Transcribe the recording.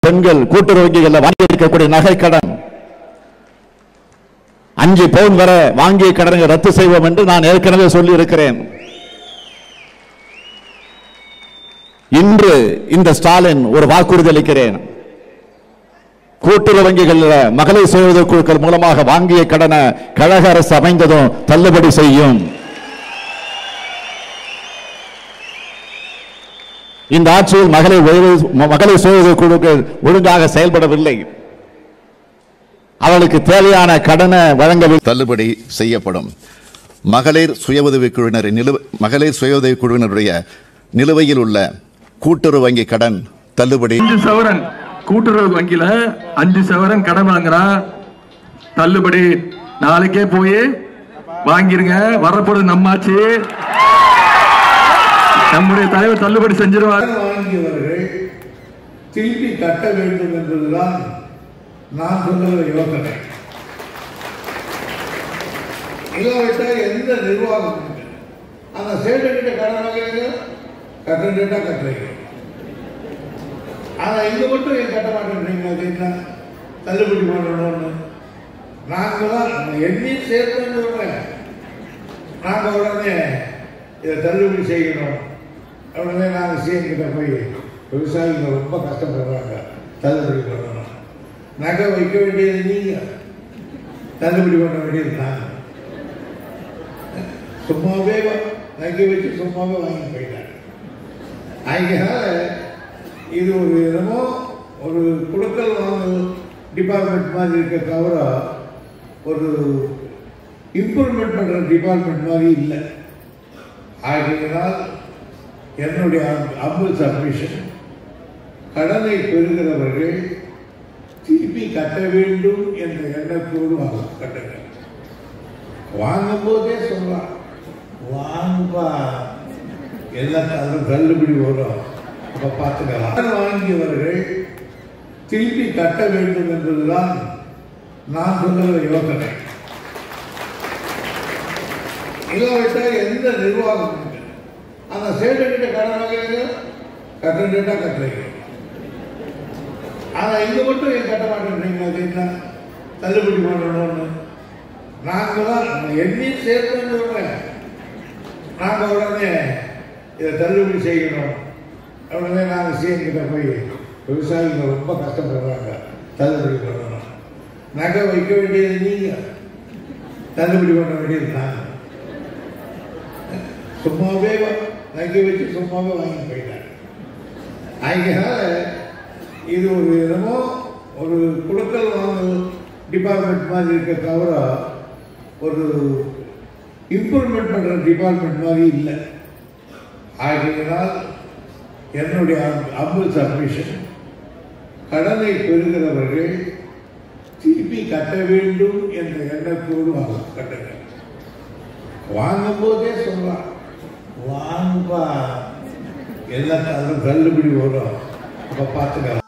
பெண்கள் கூட்டுறவு வங்கிகளில் வாங்கி இருக்கக்கூடிய நகை கடன் அஞ்சு பவுன் வரை வாங்கிய கடனை ரத்து செய்வோம் என்று நான் ஏற்கனவே சொல்லி இருக்கிறேன் இன்று இந்த ஸ்டாலின் ஒரு வாக்குறுதி அளிக்கிறேன் கூட்டுறவு வங்கிகளில் மகளிர் சுய உதவிக் குழுக்கள் மூலமாக வாங்கிய கடனை கழக அரசு அமைந்ததும் தள்ளுபடி செய்யும் இந்த ஆட்சியில் மகளிர் உயர்வு- மகளிர் சுய உதவிக் குழுக்கள் ஒழுங்காக செயல்படவில்லை அவளுக்கு தேவையான கடனை வழங்கவில்லை தள்ளுபடி செய்யப்படும் மகளிர் சுய உதவிக் குழுவினரின் நிலு மகளிர் சுய உதவிக் குழுவினருடைய நிலுவையில் உள்ள கூட்டுறவு வங்கி கடன் தள்ளுபடி அஞ்சு சவரன் கூட்டுறவு வங்கியில அஞ்சு சவரன் கடன் வாங்குறா தள்ளுபடி நாளைக்கே போய் வாங்கிருங்க வரப்போறது நம்மாச்சு நம்முடைய தலைவர் தள்ளுபடி செஞ்சிருவார் கடன் வாங்கியவர்கள் திருப்பி கட்ட வேண்டும் என்பதுதான் நான் சொல்லுகிற யோசனை இல்லாவிட்டால் எந்த நிர்வாகம் இல்லை. அந்த சேட்டுக்கிட்ட கடன் வாங்குறீங்க கட்டுறா கட்டுறீங்க ஆனா இங்க மட்டும் ஏன் கட்ட மாட்டேன்றீங்க அது என்ன தள்ளுபடி பண்ணணும்னு நாங்க தான் எண்ணி சேர்த்துன்னு சொல்றேன் நாங்க உடனே இதை தள்ளுபடி செய்யணும் உடனே நாங்கள் சிஎம் கிட்ட போய் விவசாயிங்க ரொம்ப கஷ்டப்படுறாங்க தள்ளுபடி பண்ணணும் நகை வைக்க வேண்டியது நீங்க தள்ளுபடி பண்ண வேண்டியது நான் சும்மாவே வ- நகை வச்சு சும்மாவே வாங்கி போயிட்டாங்க அதனால இது ஒரு என்னமோ ஒரு குடுக்கல் வாங்கல் டிபார்ட்மெண்ட் மாதிரி இருக்க தவிர ஒரு இம்ப்ரூவ்மெண்ட் பண்ற டிபார்ட்மெண்ட் மாதிரி இல்லை ஆகையினால் என்னுடைய அம்புல் சப்மிஷன் கடனை பெறுகிறவர்கள் திருப்பி கட்ட வேண்டும் என்ற எண்ணத்தோடு வாங்க கட்டுங்க வாங்கும் போதே சொல்லலாம் வாங்குப்பா எல்லாத்தாலும் தள்ளுபடி வரும் அப்ப பார்த்துக்கலாம் கடன் வாங்கியவர்கள் திருப்பி கட்ட வேண்டும் என்பதுதான் நான் சொல்லுகிற யோசனை இல்லாவிட்டால் எந்த நிர்வாகம் இல்லை. அந்த சேட்டுக்கிட்ட கடன் வாங்குறீங்க கட்டுறா கட்டுறீங்க ஆனா இங்க மட்டும் ஏன் கட்ட மாட்டேன்றீங்க அது என்ன தள்ளுபடி பண்ணணும்னு நாங்க தான் எண்ணி சேர்த்துன்னு சொல்றேன் நாங்க உடனே இதை தள்ளுபடி செய்யணும் உடனே நாங்க சிஎம் கிட்ட போய் விவசாயிங்க ரொம்ப கஷ்டப்படுறாங்க தள்ளுபடி பண்ணணும் நகை வைக்க வேண்டியது நீங்க தள்ளுபடி பண்ண வேண்டியது நான் சும்மாவே வ- நகை வச்சு சும்மாவே வாங்கி போயிட்டாங்க அதனால இது ஒரு என்னமோ ஒரு குடுக்கல் வாங்கல் டிபார்ட்மெண்ட் மாதிரி இருக்க தவிர ஒரு இம்ப்ரூவ்மெண்ட் பண்ற டிபார்ட்மெண்ட் மாதிரி இல்லை ஆகையினால் என்னுடைய அம்புல் சப்மிஷன் கடனை பெறுகிறவர்கள் திருப்பி கட்ட வேண்டும் என்ற எண்ணத்தோடு வாங்க கட்டுங்க வாங்கும் போதே சொல்லலாம் வாங்குப்பா எல்லாத்தாலும் தள்ளுபடி வரும் அப்ப பார்த்துக்கலாம்